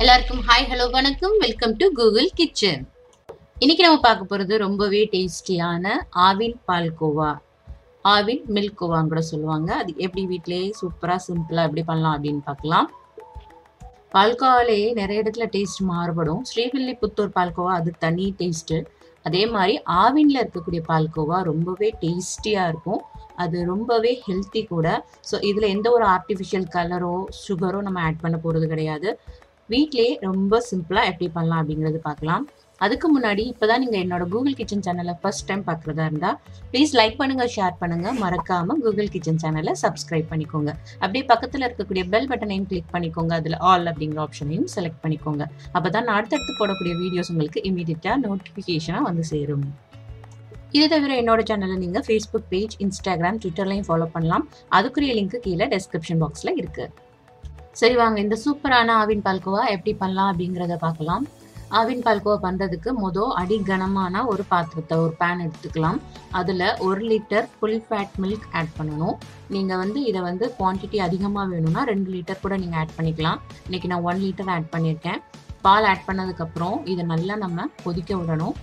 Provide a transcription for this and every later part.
எல்லாருக்கும் hi hello வணக்கம் welcome to Google kitchen இன்னைக்கு நம்ம பார்க்க போகிறது ரொம்பவே டேஸ்டியான ஆவின் பால்கோவா ஆவின் மில்க் கோவான்னு கூட சொல்லுவாங்க அது எப்படி வீட்டிலேயே சூப்பராக சிம்பிளாக எப்படி பண்ணலாம் அப்படின்னு பார்க்கலாம் பால்கோவாலே நிறைய இடத்துல டேஸ்ட் மாறுபடும் ஸ்ரீவில்லிபுத்தூர் பால்கோவா அது தனி டேஸ்ட்டு அதே மாதிரி ஆவின்ல இருக்கக்கூடிய பால்கோவா ரொம்பவே டேஸ்டியாக இருக்கும் அது ரொம்பவே ஹெல்த்தி கூட ஸோ இதில் எந்த ஒரு ஆர்டிஃபிஷியல் கலரோ சுகரோ நம்ம ஆட் பண்ண போகிறது கிடையாது வீட்லேயே ரொம்ப சிம்பிளாக எப்படி பண்ணலாம் அப்படிங்கிறது பார்க்கலாம் அதுக்கு முன்னாடி இப்போதான் நீங்கள் என்னோட கூகுள் கிச்சன் சேனலை ஃபர்ஸ்ட் டைம் பார்க்குறதா இருந்தால் ப்ளீஸ் லைக் பண்ணுங்கள் ஷேர் பண்ணுங்கள் மறக்காமல் கூகுள் கிச்சன் சேனலை சப்ஸ்கிரைப் பண்ணிக்கோங்க அப்படியே பக்கத்தில் இருக்கக்கூடிய பெல் பட்டனையும் கிளிக் பண்ணிக்கோங்க அதில் ஆல் அப்படிங்கிற ஆப்ஷனையும் செலக்ட் பண்ணிக்கோங்க அப்போ தான் நான் அடுத்தடுத்து போடக்கூடிய வீடியோஸ் உங்களுக்கு இமீடியட்டாக நோட்டிஃபிகேஷனாக வந்து சேரும் இது தவிர என்னோட சேனலை நீங்கள் ஃபேஸ்புக் பேஜ் இன்ஸ்டாகிராம் ட்விட்டர்லையும் ஃபாலோ பண்ணலாம் அதுக்குரிய லிங்க் கீழே டெஸ்கிரிப்ஷன் பாக்ஸில் இருக்குது சரி வாங்க இந்த சூப்பரான ஆவின் பால்கோவா எப்படி பண்ணலாம் அப்படிங்கிறத பார்க்கலாம் ஆவின் பால்கோவா பண்ணுறதுக்கு மொதல் அடி கனமான ஒரு பாத்திரத்தை ஒரு பேன் எடுத்துக்கலாம் அதில் ஒரு litre full fat milk add பண்ணணும் நீங்கள் வந்து இதை வந்து குவான்டிட்டி அதிகமாக வேணும்னா ரெண்டு லிட்டர் கூட நீங்கள் ஆட் பண்ணிக்கலாம் இன்றைக்கி நான் ஒன் லிட்டர் ஆட் பண்ணியிருக்கேன் பால் ஆட் பண்ணதுக்கப்புறம் இதை நல்லா நம்ம கொதிக்க விடணும்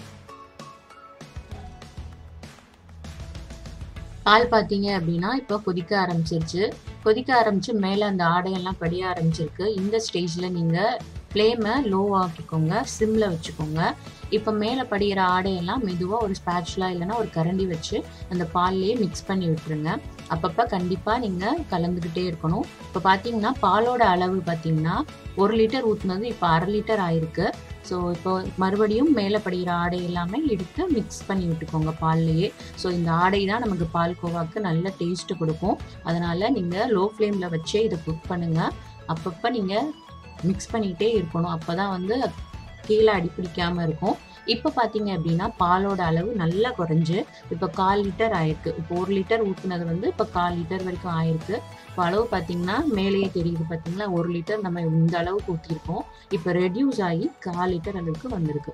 பால் பார்த்தீங்க அப்படின்னா இப்போ கொதிக்க ஆரம்பிச்சிருச்சு கொதிக்க ஆரம்பிச்சு மேலே அந்த ஆடையெல்லாம் படிய ஆரம்பிச்சிருக்கு இந்த ஸ்டேஜில் நீங்கள் ஃப்ளேமை லோ ஆக்கிக்கோங்க சிம்மில் வச்சுக்கோங்க இப்போ மேலே படிகிற ஆடையெல்லாம் மெதுவாக ஒரு ஸ்பேட்ச்லாம் இல்லைன்னா ஒரு கரண்டி வச்சு அந்த பால்லையே மிக்ஸ் பண்ணி விட்டுருங்க அப்பப்போ கண்டிப்பாக நீங்கள் கலந்துக்கிட்டே இருக்கணும் இப்போ பார்த்தீங்கன்னா பாலோட அளவு பார்த்தீங்கன்னா ஒரு லிட்டர் ஊற்றுனது இப்போ அரை லிட்டர் ஆயிருக்கு ஸோ இப்போ மறுபடியும் மேலே படுகிற ஆடை எல்லாமே எடுத்து மிக்ஸ் பண்ணி விட்டுக்கோங்க பால்லையே ஸோ இந்த ஆடை தான் நமக்கு பால் கோவாக்கு நல்ல டேஸ்ட்டு கொடுக்கும் அதனால் நீங்கள் லோ ஃப்ளேமில் வச்சே இதை குக் பண்ணுங்கள் அப்பப்போ நீங்கள் மிக்ஸ் பண்ணிக்கிட்டே இருக்கணும் அப்போ தான் வந்து கீழே அடிப்பிடிக்காமல் இருக்கும் இப்போ பார்த்தீங்க அப்படின்னா பாலோட அளவு நல்லா குறைஞ்சு இப்போ கால் லிட்டர் ஆயிருக்கு இப்போ ஒரு லிட்டர் ஊற்றுனது வந்து இப்போ கால் லிட்டர் வரைக்கும் ஆயிருக்கு இப்போ அளவு பார்த்தீங்கன்னா மேலேயே தெரியுது பார்த்தீங்களா ஒரு லிட்டர் நம்ம இந்த அளவுக்கு ஊற்றிருக்கோம் இப்போ ரெடியூஸ் ஆகி கால் லிட்டர் அளவுக்கு வந்திருக்கு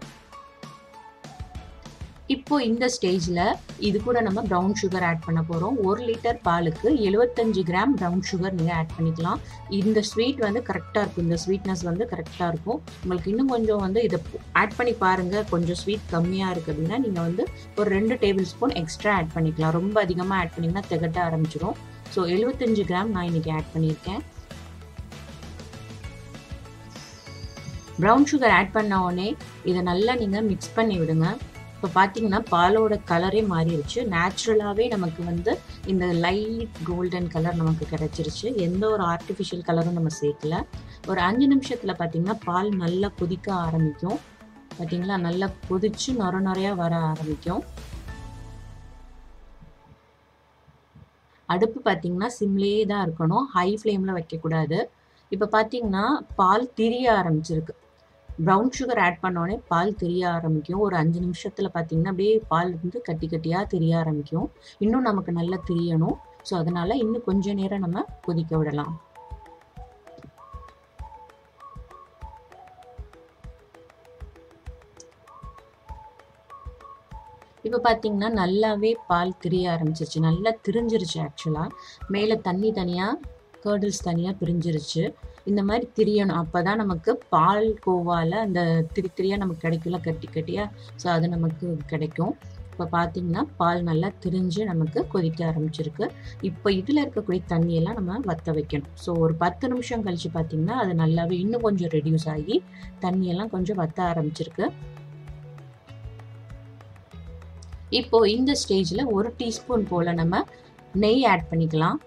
இப்போ இந்த ஸ்டேஜில் இது கூட நம்ம ப்ரௌன் சுகர் ஆட் பண்ண போகிறோம் ஒரு லிட்டர் பாலுக்கு எழுபத்தஞ்சு கிராம் ப்ரௌன் சுகர் நீங்கள் ஆட் பண்ணிக்கலாம் இந்த ஸ்வீட் வந்து கரெக்டாக இருக்கும் இந்த ஸ்வீட்னஸ் வந்து கரெக்டாக இருக்கும் உங்களுக்கு இன்னும் கொஞ்சம் வந்து இதை ஆட் பண்ணி பாருங்கள் கொஞ்சம் ஸ்வீட் கம்மியாக இருக்குது அப்படின்னா நீங்கள் வந்து ஒரு ரெண்டு டேபிள் ஸ்பூன் எக்ஸ்ட்ரா ஆட் பண்ணிக்கலாம் ரொம்ப அதிகமாக ஆட் பண்ணிங்கன்னா திகட்ட ஆரம்பிச்சிடும் ஸோ எழுபத்தஞ்சு கிராம் நான் இன்றைக்கி ஆட் பண்ணியிருக்கேன் ப்ரௌன் சுகர் ஆட் பண்ண உடனே இதை நல்லா நீங்கள் மிக்ஸ் பண்ணி விடுங்க இப்போ பார்த்தீங்கன்னா பாலோட கலரே மாறிடுச்சு நேச்சுரலாகவே நமக்கு வந்து இந்த லைட் கோல்டன் கலர் நமக்கு கிடைச்சிருச்சு எந்த ஒரு ஆர்டிஃபிஷியல் கலரும் நம்ம சேர்க்கல ஒரு அஞ்சு நிமிஷத்தில் பார்த்தீங்கன்னா பால் நல்லா கொதிக்க ஆரம்பிக்கும் பார்த்தீங்களா நல்லா கொதிச்சு நொர நொறையா வர ஆரம்பிக்கும் அடுப்பு பார்த்தீங்கன்னா சிம்லேயே தான் இருக்கணும் ஹை ஃப்ளேமில் வைக்கக்கூடாது இப்போ பார்த்தீங்கன்னா பால் திரிய ஆரம்பிச்சிருக்கு ப்ரௌன் சுகர் ஆட் பண்ணோடனே பால் தெரிய ஆரம்பிக்கும் ஒரு அஞ்சு நிமிஷத்தில் பார்த்தீங்கன்னா அப்படியே பால் வந்து கட்டி கட்டியாக தெரிய ஆரம்பிக்கும் இன்னும் நமக்கு நல்லா தெரியணும் ஸோ அதனால் இன்னும் கொஞ்ச நேரம் நம்ம கொதிக்க விடலாம் இப்போ பார்த்தீங்கன்னா நல்லாவே பால் திரிய ஆரம்பிச்சிருச்சு நல்லா திரிஞ்சிருச்சு ஆக்சுவலாக மேலே தண்ணி தனியாக கேர்டில்ஸ் தனியாக பிரிஞ்சிருச்சு இந்த மாதிரி திரியணும் அப்போ தான் நமக்கு பால் கோவாவில் அந்த திரி திரியாக நமக்கு கிடைக்கும்ல கட்டி கட்டியாக ஸோ அது நமக்கு கிடைக்கும் இப்போ பார்த்தீங்கன்னா பால் நல்லா திரிஞ்சு நமக்கு கொதிக்க ஆரம்பிச்சிருக்கு இப்போ இதில் இருக்கக்கூடிய தண்ணியெல்லாம் நம்ம வற்ற வைக்கணும் ஸோ ஒரு பத்து நிமிஷம் கழித்து பார்த்தீங்கன்னா அது நல்லாவே இன்னும் கொஞ்சம் ரெடியூஸ் ஆகி தண்ணியெல்லாம் கொஞ்சம் வற்ற ஆரம்பிச்சிருக்கு இப்போ இந்த ஸ்டேஜில் ஒரு டீஸ்பூன் போல் நம்ம நெய் ஆட் பண்ணிக்கலாம்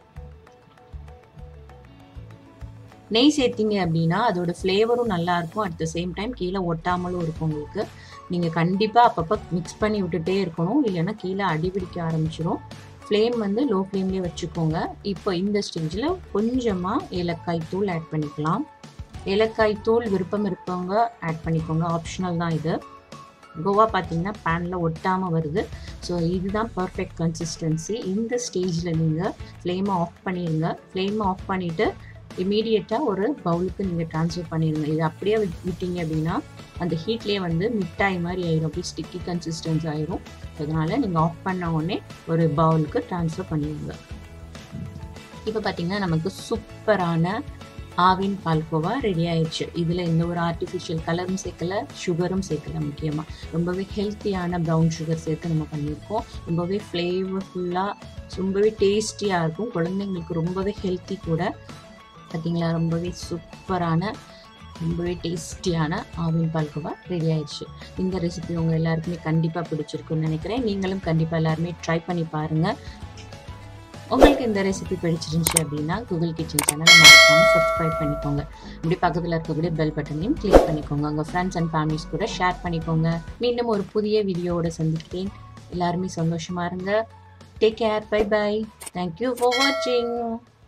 நெய் சேர்த்திங்க அப்படின்னா அதோட ஃப்ளேவரும் நல்லாயிருக்கும் அட் த சேம் டைம் கீழே ஒட்டாமலும் இருக்கும் உங்களுக்கு நீங்கள் கண்டிப்பாக அப்பப்போ மிக்ஸ் பண்ணி விட்டுட்டே இருக்கணும் இல்லைன்னா கீழே அடிபிடிக்க ஆரம்பிச்சிடும் ஃப்ளேம் வந்து லோ ஃப்ளேம்லேயே வச்சுக்கோங்க இப்போ இந்த ஸ்டேஜில் கொஞ்சமாக ஏலக்காய் தூள் ஆட் பண்ணிக்கலாம் ஏலக்காய் தூள் விருப்பம் இருப்பவங்க ஆட் பண்ணிக்கோங்க ஆப்ஷனல் தான் இது கோவா பார்த்தீங்கன்னா பேனில் ஒட்டாமல் வருது ஸோ இதுதான் பர்ஃபெக்ட் கன்சிஸ்டன்சி இந்த ஸ்டேஜில் நீங்கள் ஃப்ளேமை ஆஃப் பண்ணிடுங்க ஃப்ளேமை ஆஃப் பண்ணிவிட்டு இமீடியட்டாக ஒரு பவுலுக்கு நீங்கள் ட்ரான்ஸ்ஃபர் பண்ணிடுங்க இது அப்படியே விட்டீங்க அப்படின்னா அந்த ஹீட்லேயே வந்து மிட்டாய் மாதிரி ஆயிரும் அப்படியே ஸ்டிக்கி கன்சிஸ்டன்ஸ் ஆயிரும் அதனால் நீங்கள் ஆஃப் பண்ண உடனே ஒரு பவுலுக்கு ட்ரான்ஸ்ஃபர் பண்ணிடுங்க இப்போ பார்த்தீங்கன்னா நமக்கு சூப்பரான ஆவின் பால்கோவா ரெடி ஆயிடுச்சு இதில் எந்த ஒரு ஆர்டிஃபிஷியல் கலரும் சேர்க்கல சுகரும் சேர்க்கல முக்கியமாக ரொம்பவே ஹெல்த்தியான ப்ரௌன் சுகர் சேர்த்து நம்ம பண்ணியிருக்கோம் ரொம்பவே ஃப்ளேவர்ஃபுல்லாக ரொம்பவே டேஸ்டியாக இருக்கும் குழந்தைங்களுக்கு ரொம்பவே ஹெல்த்தி கூட பார்த்தீங்களா ரொம்பவே சூப்பரான ரொம்பவே டேஸ்டியான ஆவின் பால்கோவா ரெடி ஆயிடுச்சு இந்த ரெசிபி உங்கள் எல்லாருக்குமே கண்டிப்பாக பிடிச்சிருக்குன்னு நினைக்கிறேன் நீங்களும் கண்டிப்பாக எல்லாருமே ட்ரை பண்ணி பாருங்கள் உங்களுக்கு இந்த ரெசிபி பிடிச்சிருந்துச்சு அப்படின்னா கூகுள் கிச்சன் சேனலை மறக்காமல் சப்ஸ்கிரைப் பண்ணிக்கோங்க இப்படி பக்கத்தில் இருக்கக்கூடிய பெல் பட்டனையும் கிளிக் பண்ணிக்கோங்க உங்கள் ஃப்ரெண்ட்ஸ் அண்ட் ஃபேமிலிஸ் கூட ஷேர் பண்ணிக்கோங்க மீண்டும் ஒரு புதிய வீடியோவோட சந்திக்கிறேன் எல்லாருமே சந்தோஷமா இருங்க take care bye bye thank you for வாட்சிங்